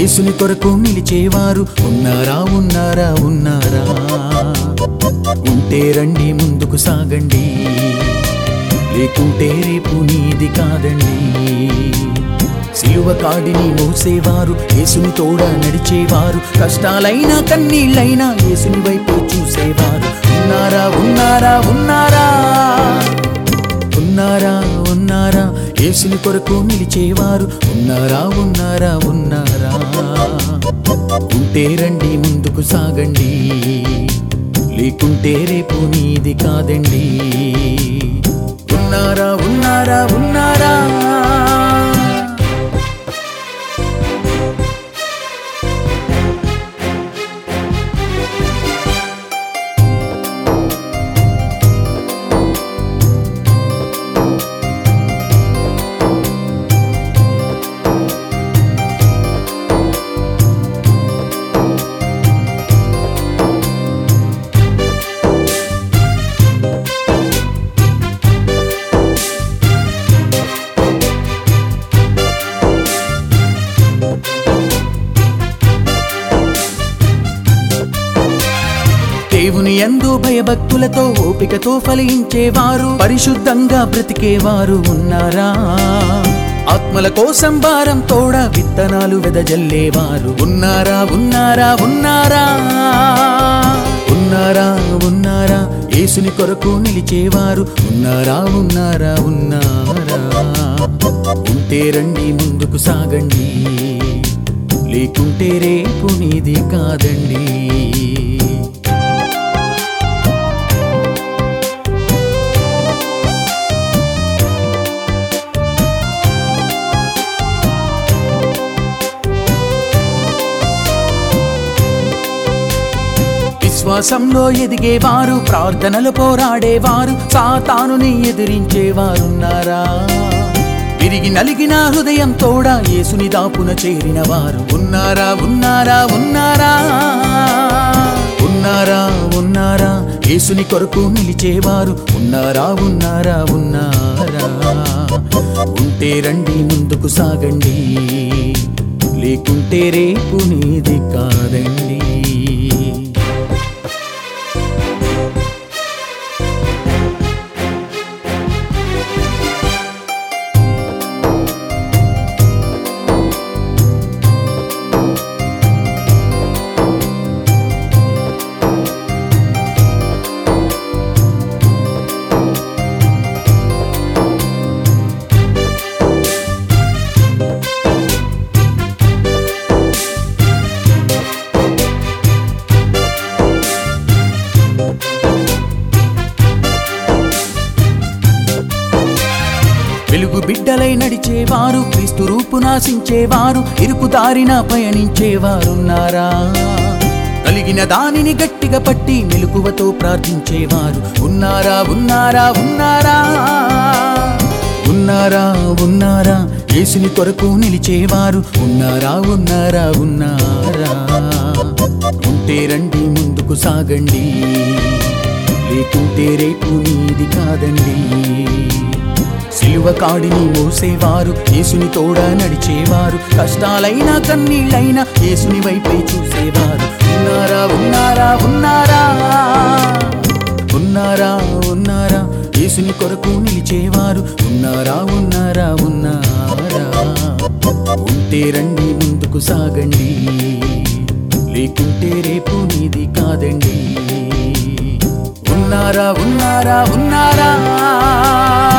యేసుని కొరకు నిలిచేవారు ఉన్నారా ఉన్నారా ఉన్నారా ఉంటే రండి ముందుకు సాగండి లేకుంటే రేపు నీది కాదండి సిలువ కాడిని మోసేవారు యేసుని తోడ నడిచేవారు కష్టాలైనా కన్నీళ్ళైనా యేసుని వైపు చూసేవారు ఉన్నారా ఉన్నారా ఉన్నారా ఉన్నారా ఉన్నారా యేసుని కొరకు నిలిచేవారు ఉన్నారా ఉన్నారా ఉన్నారా ఉంటే రండి ముందుకు సాగండి లేకుంటే రేపు నీది కాదండి ఉన్నారా ఉన్నారా ఉన్నారా దేవుని ఎందు భయభక్తులతో ఓపికతో ఫలించేవారు పరిశుద్ధంగా బ్రతికేవారు ఉన్నారా ఆత్మల కోసం భారం తోడ విత్తనాలు వెదజల్లేవారు ఉన్నారా ఉన్నారా ఉన్నారా ఉన్నారా ఉన్నారా యేసుని కొరకు నిలిచేవారు ఉన్నారా ఉన్నారా ఉన్నారా ఉంటే రండి ముందుకు సాగండి లేకుంటే రేపు నీది కాదండి విశ్వాసంలో ఎదిగేవారు ప్రార్థనలు పోరాడేవారు సాతానుని ఎదిరించేవారున్నారా విరిగి నలిగిన హృదయం తోడా యేసుని దాపున చేరిన వారు ఉన్నారా ఉన్నారా ఉన్నారా ఉన్నారా ఉన్నారా యేసుని కొరకు నిలిచేవారు ఉన్నారా ఉన్నారా ఉన్నారా ఉంటే రండి ముందుకు సాగండి లేకుంటే రేపు నీది కాదండి వెలుగు బిడ్డలై నడిచేవారు క్రీస్తు రూపు నాశించేవారు ఇరుకు దారిన పయనించేవారున్నారా కలిగిన దానిని గట్టిగా పట్టి మెలకువతో ప్రార్థించేవారు ఉన్నారా ఉన్నారా ఉన్నారా ఉన్నారా ఉన్నారా యేసుని కొరకు నిలిచేవారు ఉన్నారా ఉన్నారా ఉన్నారా ఉంటే రండి ముందుకు సాగండి లేకుంటే రేపు నీది కాదండి సిలువ కాడిని మోసేవారు యేసుని తోడ నడిచేవారు కష్టాలైనా కన్నీళ్ళైనా యేసుని వైపే చూసేవారు ఉన్నారా ఉన్నారా ఉన్నారా ఉన్నారా ఉన్నారా యేసుని కొరకు నిలిచేవారు ఉన్నారా ఉన్నారా ఉన్నారా ఉంటే రండి ముందుకు సాగండి లేకుంటే రేపు నీది కాదండి ఉన్నారా ఉన్నారా ఉన్నారా